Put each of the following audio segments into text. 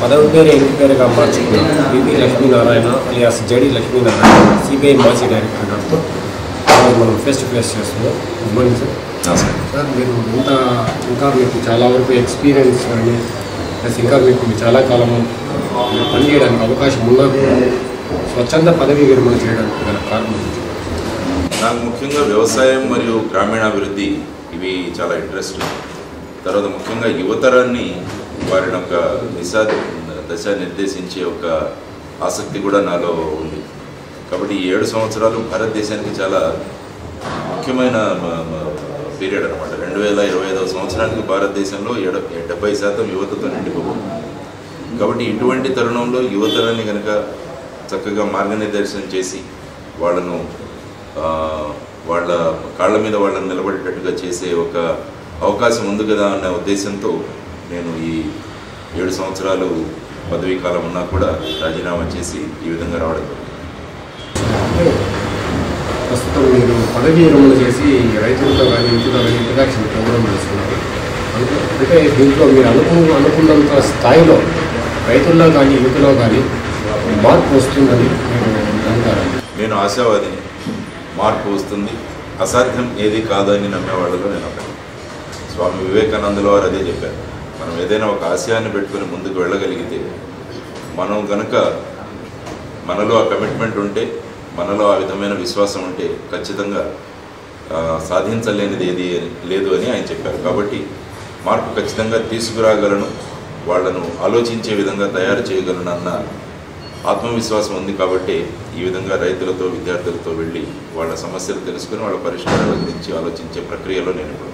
పదవి పేరు ఇంటి పేరుగా మార్చుకున్న B P Lakshminarayana alias J D Lakshminarayana CBI మాజీ డైరెక్టర్ గారితో ఈరోజు మనం ఫేస్ టు ఫేస్ చేస్తున్నాం గుడ్ మార్నింగ్ సార్ సార్ మీరు ఇంత ఇంకా మీకు చాలా వరకు ఎక్స్పీరియన్స్ కానీ ప్లస్ ఇంకా మీకు చాలా కాలం మీరు పనిచేయడానికి అవకాశం ఉన్నా కూడా స్వచ్ఛంద పదవి విరమణ చేయడానికి గల కారణం ఏంటి? నాకు ముఖ్యంగా వ్యవసాయం మరియు గ్రామీణాభివృద్ధి ఇవి చాలా ఇంట్రెస్ట్ తర్వాత ముఖ్యంగా యువతరాన్ని వారిని ఒక దిశా దశ నిర్దేశించే ఒక ఆసక్తి కూడా నాలో ఉంది కాబట్టి ఈ ఏడు సంవత్సరాలు భారతదేశానికి చాలా ముఖ్యమైన పీరియడ్ అనమాట రెండు వేల ఇరవై ఐదవ సంవత్సరానికి భారతదేశంలో ఎడ డెబ్బై శాతం యువతతో నిండిపోతుంది కాబట్టి ఇటువంటి తరుణంలో యువతరాన్ని కనుక చక్కగా మార్గనిర్దేశం చేసి వాళ్ళను ఆ, వాళ్ళ కాళ్ళ మీద వాళ్ళని నిలబడేటట్టుగా చేసే ఒక అవకాశం ఉంది కదా అనే ఉద్దేశంతో నేను ఈ ఏడు సంవత్సరాలు పదవీ కాలం ఉన్నా కూడా రాజీనామా చేసి ఈ విధంగా రావడం జరిగింది. అంటే ప్రస్తుతం మీరు పదవి విరమణ చేసి రైతులతో కానీ ఇంటితో కానీ ఇంటరాక్షన్ ప్రోగ్రామ్ చేస్తున్నారు అంటే అంటే దీంట్లో మీరు అనుకు అనుకున్నంత స్థాయిలో రైతుల్లో కానీ యువతలో కానీ మార్పు వస్తుందని మీరు నమ్ముతారండి నేను ఆశావాదిని మార్పు వస్తుంది అసాధ్యం ఏది కాదని నమ్మేవాళ్ళలో నేను ఒకటి స్వామి వివేకానందుల వారు అదే చెప్పారు మనం ఏదైనా ఒక ఆశయాన్ని పెట్టుకుని ముందుకు వెళ్ళగలిగితే మనం కనుక మనలో ఆ కమిట్మెంట్ ఉంటే మనలో ఆ విధమైన విశ్వాసం ఉంటే ఖచ్చితంగా ఆ, సాధించలేనిది ఏది అని లేదు అని ఆయన చెప్పారు కాబట్టి మార్పు ఖచ్చితంగా తీసుకురాగలను వాళ్ళను ఆలోచించే విధంగా తయారు చేయగలను అన్న ఆత్మవిశ్వాసం ఉంది కాబట్టి ఈ విధంగా రైతులతో విద్యార్థులతో వెళ్ళి వాళ్ళ సమస్యలు తెలుసుకుని వాళ్ళ పరిష్కారాల గురించి ఆలోచించే ప్రక్రియలో నేను ఇప్పుడు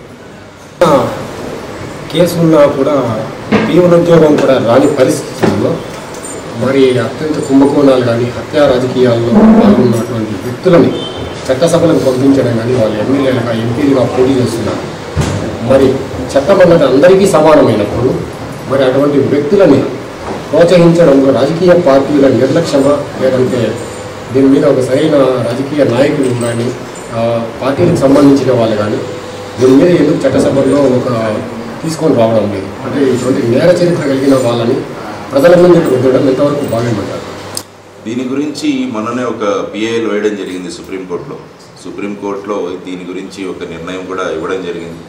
కేసు ఉన్నా కూడా పీవన ఉద్యోగం కూడా రాని పరిస్థితుల్లో మరి అత్యంత కుంభకోణాలు కానీ హత్యా రాజకీయాల్లో పాల్గొన్నటువంటి వ్యక్తులని చట్టసభలకు పంపించడం కానీ వాళ్ళు ఎమ్మెల్యేలుగా ఎంపీలుగా పోటీ చేస్తున్నారు మరి చట్టం అన్నది అందరికీ సమానమైనప్పుడు మరి అటువంటి వ్యక్తులని ప్రోత్సహించడంలో రాజకీయ పార్టీల నిర్లక్ష్యమా లేదంటే దీని మీద ఒక సరైన రాజకీయ నాయకులు కానీ ఆ పార్టీలకు సంబంధించిన వాళ్ళు కానీ దీని మీద ఎందుకు చట్టసభల్లో ఒక తీసుకొని రావడం లేదు అంటే ఇటువంటి నేర చరిత్ర కలిగిన వాళ్ళని ప్రజల ముందుకు రుద్దడం ఎంతవరకు భావ్యమంటారు దీని గురించి మొన్ననే ఒక పిఏఎల్ వేయడం జరిగింది సుప్రీంకోర్టులో సుప్రీంకోర్టులో దీని గురించి ఒక నిర్ణయం కూడా ఇవ్వడం జరిగింది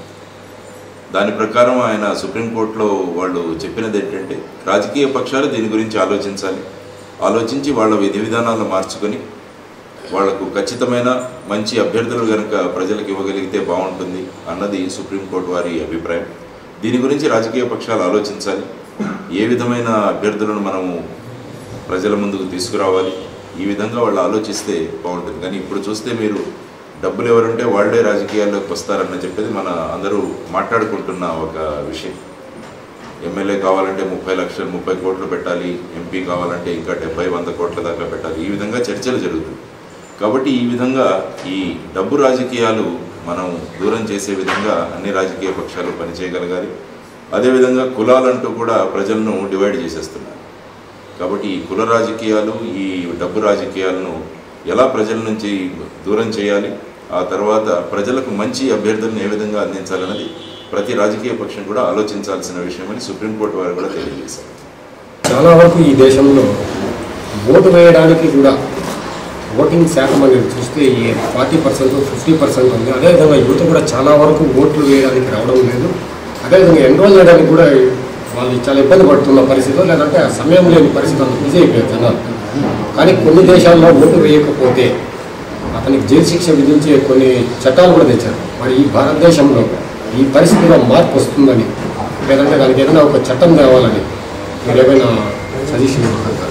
దాని ప్రకారం ఆయన సుప్రీంకోర్టులో వాళ్ళు చెప్పినది ఏంటంటే రాజకీయ పక్షాలు దీని గురించి ఆలోచించాలి ఆలోచించి వాళ్ళ విధి విధానాలను మార్చుకొని వాళ్లకు ఖచ్చితమైన మంచి అభ్యర్థులు కనుక ప్రజలకు ఇవ్వగలిగితే బాగుంటుంది అన్నది సుప్రీంకోర్టు వారి అభిప్రాయం దీని గురించి రాజకీయ పక్షాలు ఆలోచించాలి ఏ విధమైన అభ్యర్థులను మనము ప్రజల ముందుకు తీసుకురావాలి ఈ విధంగా వాళ్ళు ఆలోచిస్తే బాగుంటుంది కానీ ఇప్పుడు చూస్తే మీరు డబ్బులు ఎవరుంటే వాళ్ళే రాజకీయాల్లోకి వస్తారని చెప్పేది మన అందరూ మాట్లాడుకుంటున్న ఒక విషయం ఎమ్మెల్యే కావాలంటే ముప్పై లక్షలు ముప్పై కోట్లు పెట్టాలి ఎంపీ కావాలంటే ఇంకా డెబ్బై వంద కోట్ల దాకా పెట్టాలి ఈ విధంగా చర్చలు జరుగుతుంది కాబట్టి ఈ విధంగా ఈ డబ్బు రాజకీయాలు మనం దూరం చేసే విధంగా అన్ని రాజకీయ పక్షాలు పనిచేయగలగాలి అదేవిధంగా కులాలంటూ కూడా ప్రజలను డివైడ్ చేసేస్తున్నారు కాబట్టి ఈ కుల రాజకీయాలు ఈ డబ్బు రాజకీయాలను ఎలా ప్రజల నుంచి దూరం చేయాలి ఆ తర్వాత ప్రజలకు మంచి అభ్యర్థులను ఏ విధంగా అందించాలన్నది ప్రతి రాజకీయ పక్షం కూడా ఆలోచించాల్సిన విషయమని సుప్రీంకోర్టు వారు కూడా తెలియజేశారు చాలా వరకు ఈ దేశంలో ఓటు వేయడానికి కూడా ఓటింగ్ శాతం అనేది చూస్తే ఈ ఫార్టీ పర్సెంట్ ఫిఫ్టీ పర్సెంట్ ఉంది అదేవిధంగా యువత కూడా చాలా వరకు ఓట్లు వేయడానికి రావడం లేదు అదేవిధంగా ఎన్రోల్ చేయడానికి కూడా వాళ్ళు చాలా ఇబ్బంది పడుతున్న పరిస్థితి లేదంటే ఆ సమయం లేని పరిస్థితి అంత బిజీ అయిపోయారు జనాలు కానీ కొన్ని దేశాల్లో ఓటు వేయకపోతే అతనికి జైలు శిక్ష విధించే కొన్ని చట్టాలు కూడా తెచ్చారు మరి ఈ భారతదేశంలో ఈ పరిస్థితిలో మార్పు వస్తుందని లేదంటే దానికి ఏదైనా ఒక చట్టం తేవాలని మీరు ఏమైనా సజెషన్ ఇవ్వగలుగుతారు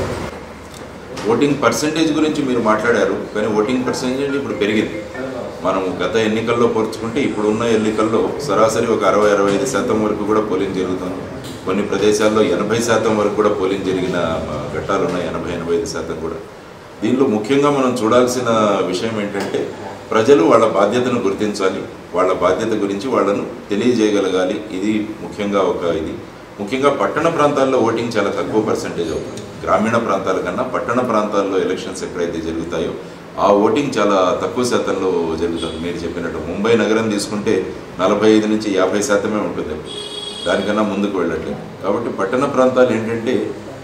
ఓటింగ్ పర్సంటేజ్ గురించి మీరు మాట్లాడారు కానీ ఓటింగ్ పర్సంటేజ్ ఇప్పుడు పెరిగింది మనం గత ఎన్నికల్లో పోల్చుకుంటే ఇప్పుడున్న ఎన్నికల్లో సరాసరి ఒక అరవై అరవై ఐదు శాతం వరకు కూడా పోలింగ్ జరుగుతుంది కొన్ని ప్రదేశాల్లో ఎనభై శాతం వరకు కూడా పోలింగ్ జరిగిన ఆ, ఘట్టాలు ఉన్నాయి ఎనభై ఎనభై ఐదు శాతం కూడా దీనిలో ముఖ్యంగా మనం చూడాల్సిన విషయం ఏంటంటే ప్రజలు వాళ్ళ బాధ్యతను గుర్తించాలి వాళ్ళ బాధ్యత గురించి వాళ్ళను తెలియజేయగలగాలి ఇది ముఖ్యంగా ఒక ఇది ముఖ్యంగా పట్టణ ప్రాంతాల్లో ఓటింగ్ చాలా తక్కువ పర్సంటేజ్ అవుతుంది గ్రామీణ ప్రాంతాల కన్నా పట్టణ ప్రాంతాల్లో ఎలక్షన్స్ ఎక్కడైతే జరుగుతాయో ఆ ఓటింగ్ చాలా తక్కువ శాతంలో జరుగుతుంది మీరు చెప్పినట్టు ముంబై నగరం తీసుకుంటే నలభై ఐదు నుంచి యాభై శాతమే ఉంటుంది దానికన్నా ముందుకు వెళ్ళట్లేదు కాబట్టి పట్టణ ప్రాంతాలు ఏంటంటే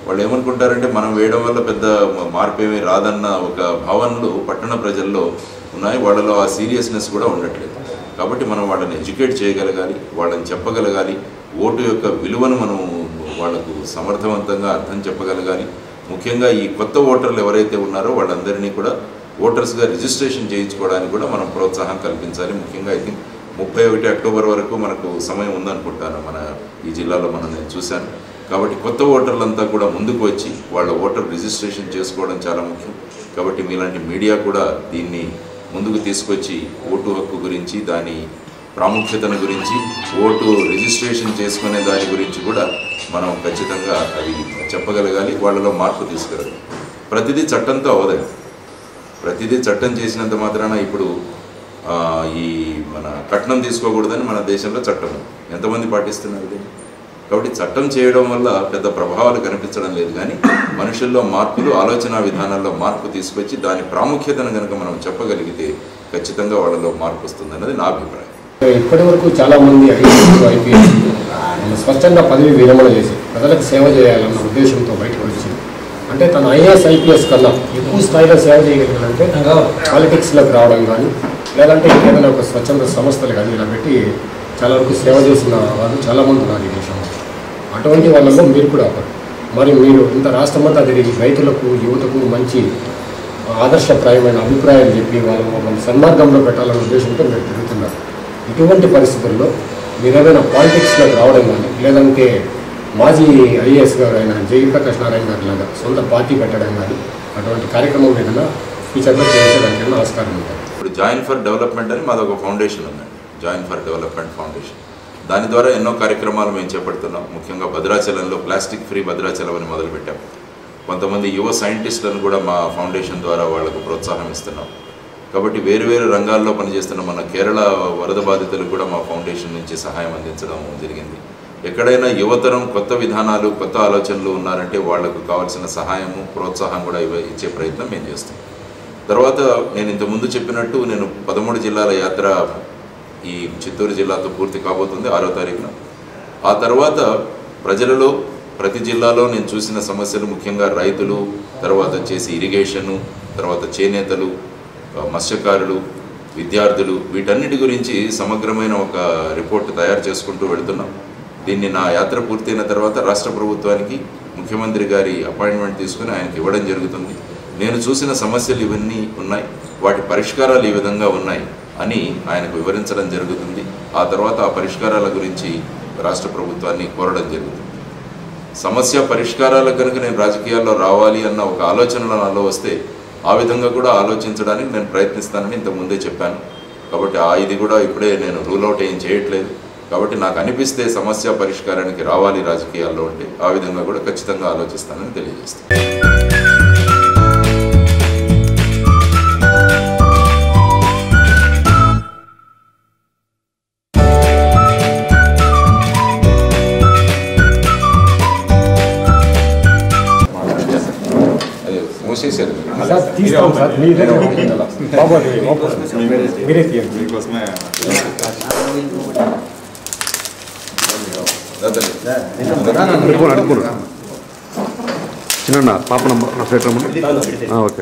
వాళ్ళు ఏమనుకుంటారంటే మనం వేయడం వల్ల పెద్ద మార్పు ఏమీ రాదన్న ఒక భావనలు పట్టణ ప్రజల్లో ఉన్నాయి వాళ్ళలో ఆ సీరియస్నెస్ కూడా ఉండట్లేదు కాబట్టి మనం వాళ్ళని ఎడ్యుకేట్ చేయగలగాలి వాళ్ళని చెప్పగలగాలి ఓటు యొక్క విలువను మనం వాళ్ళకు సమర్థవంతంగా అర్థం చెప్పగలగాలి ముఖ్యంగా ఈ కొత్త ఓటర్లు ఎవరైతే ఉన్నారో వాళ్ళందరినీ కూడా ఓటర్స్గా రిజిస్ట్రేషన్ చేయించుకోవడానికి కూడా మనం ప్రోత్సాహం కల్పించాలి ముఖ్యంగా ఐ థింక్ ముప్పై ఒకటి అక్టోబర్ వరకు మనకు సమయం ఉందనుకుంటాను మన ఈ జిల్లాలో మనం నేను చూశాను కాబట్టి కొత్త ఓటర్లంతా కూడా ముందుకు వచ్చి వాళ్ళ ఓటర్ రిజిస్ట్రేషన్ చేసుకోవడం చాలా ముఖ్యం కాబట్టి మీలాంటి మీడియా కూడా దీన్ని ముందుకు తీసుకొచ్చి ఓటు హక్కు గురించి దాని ప్రాముఖ్యతను గురించి ఓటు రిజిస్ట్రేషన్ చేసుకునే దాని గురించి కూడా మనం ఖచ్చితంగా అది చెప్పగలగాలి వాళ్ళలో మార్పు తీసుకురాలి ప్రతిదీ చట్టంతో అవదండి ప్రతిదీ చట్టం చేసినంత మాత్రాన ఇప్పుడు ఆ, ఈ మన కట్నం తీసుకోకూడదని మన దేశంలో చట్టం ఉంది. ఎంతమంది పాటిస్తున్నారు దీన్ని కాబట్టి చట్టం చేయడం వల్ల పెద్ద ప్రభావాలు కనిపించడం లేదు కానీ మనుషుల్లో మార్పులు ఆలోచన విధానాల్లో మార్పు తీసుకొచ్చి దాని ప్రాముఖ్యతను కనుక మనం చెప్పగలిగితే ఖచ్చితంగా వాళ్ళలో మార్పు వస్తుంది అన్నది నా అభిప్రాయం ఇప్పటి వరకు చాలా మంది ఐఏఎస్ ఐపీఎస్ స్పష్టంగా పదవి విరమణ చేసి ప్రజలకు సేవ చేయాలన్న ఉద్దేశంతో బయటకు వచ్చి అంటే తన ఐఏఎస్ ఐపీఎస్ కన్నా ఎక్కువ స్థాయిలో సేవ చేయగలిగాడంటే పాలిటిక్స్లోకి రావడం కానీ లేదంటే ఏదైనా ఒక స్వచ్ఛంద సంస్థలు కానీ ఇలా పెట్టి చాలా వరకు సేవ చేసిన వాళ్ళు చాలామంది ఉన్నారు ఈ దేశంలో అటువంటి వాళ్ళలో మీరు కూడా ఒకరు మరి మీరు ఇంత రాష్ట్రమంతా తిరిగి రైతులకు యువతకు మంచి ఆదర్శప్రాయమైన అభిప్రాయాలు చెప్పి వాళ్ళని ఒక సన్మార్గంలో పెట్టాలనే ఉద్దేశంతో మీరు తిరుగుతున్నారు ఇటువంటి పరిస్థితుల్లో మీరు ఏదైనా పాలిటిక్స్లోకి రావడం కానీ లేదంటే మాజీ ఐఏఎస్ గారు అయిన జయప్రకాష్ నారాయణ గారి లాగా సొంత పార్టీ పెట్టడం కానీ అటువంటి కార్యక్రమం ఏదైనా ఫ్యూచర్లో చేసేదానికైనా ఆస్కారం ఉంటుంది ఇప్పుడు జాయిన్ ఫర్ డెవలప్మెంట్ అని మాది ఒక ఫౌండేషన్ ఉందండి జాయిన్ ఫర్ డెవలప్మెంట్ ఫౌండేషన్ దాని ద్వారా ఎన్నో కార్యక్రమాలు మేము చేపడుతున్నాం ముఖ్యంగా భద్రాచలంలో ప్లాస్టిక్ ఫ్రీ భద్రాచలం అని మొదలుపెట్టాం కొంతమంది యువ సైంటిస్టులను కూడా మా ఫౌండేషన్ ద్వారా వాళ్ళకు ప్రోత్సాహం ఇస్తున్నాం కాబట్టి వేరు వేరు రంగాల్లో పనిచేస్తున్న మన కేరళ వరద బాధితులకు కూడా మా ఫౌండేషన్ నుంచి సహాయం అందించడం జరిగింది ఎక్కడైనా యువతరం కొత్త విధానాలు కొత్త ఆలోచనలు ఉన్నారంటే వాళ్లకు కావాల్సిన సహాయము ప్రోత్సాహం కూడా ఇవ్వ ఇచ్చే ప్రయత్నం మేము చేస్తాం తర్వాత నేను ఇంతకుముందు చెప్పినట్టు నేను పదమూడు జిల్లాల యాత్ర ఈ చిత్తూరు జిల్లాతో పూర్తి కాబోతుంది ఆరో తారీఖున ఆ తర్వాత ప్రజలలో ప్రతి జిల్లాలో నేను చూసిన సమస్యలు ముఖ్యంగా రైతులు తర్వాత వచ్చేసి ఇరిగేషను తర్వాత చేనేతలు ఆ, మత్స్యకారులు విద్యార్థులు వీటన్నిటి గురించి సమగ్రమైన ఒక రిపోర్ట్ తయారు చేసుకుంటూ వెళుతున్నాం దీన్ని నా యాత్ర పూర్తయిన తర్వాత రాష్ట్ర ప్రభుత్వానికి ముఖ్యమంత్రి గారి అపాయింట్మెంట్ తీసుకుని ఆయనకి ఇవ్వడం జరుగుతుంది నేను చూసిన సమస్యలు ఇవన్నీ ఉన్నాయి వాటి పరిష్కారాలు ఈ విధంగా ఉన్నాయి అని ఆయనకు వివరించడం జరుగుతుంది ఆ తర్వాత ఆ పరిష్కారాల గురించి రాష్ట్ర ప్రభుత్వాన్ని కోరడం జరుగుతుంది సమస్య పరిష్కారాల కనుక నేను రాజకీయాల్లో రావాలి అన్న ఒక ఆలోచన నాలో వస్తే ఆ విధంగా కూడా ఆలోచించడానికి నేను ప్రయత్నిస్తానని ఇంత ముందే చెప్పాను కాబట్టి ఆ ఇది కూడా ఇప్పుడే నేను రూల్ అవుట్ ఏం చేయట్లేదు కాబట్టి నాకు అనిపిస్తే సమస్య పరిష్కారానికి రావాలి రాజకీయాల్లో అంటే ఆ విధంగా కూడా ఖచ్చితంగా ఆలోచిస్తానని తెలియజేస్తాను అదే మూసేశారు సార్ తీస్తాం సార్ మీరే బాబోయ్, మీరే తీయండి మీకోసమే దాతలే. అడుకోను అడుకోను చిన్న పాప నంబర్ నా ఫ్లైట్ రమ్మని okay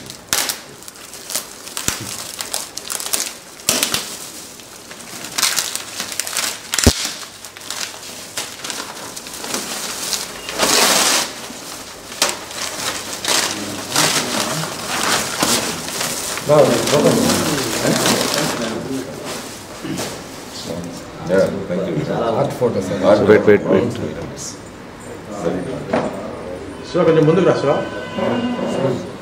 Yeah, thank you. Art photo sir Art wait wait wait సరే. శివ కొంచెం ముందుకు రా శివ సార్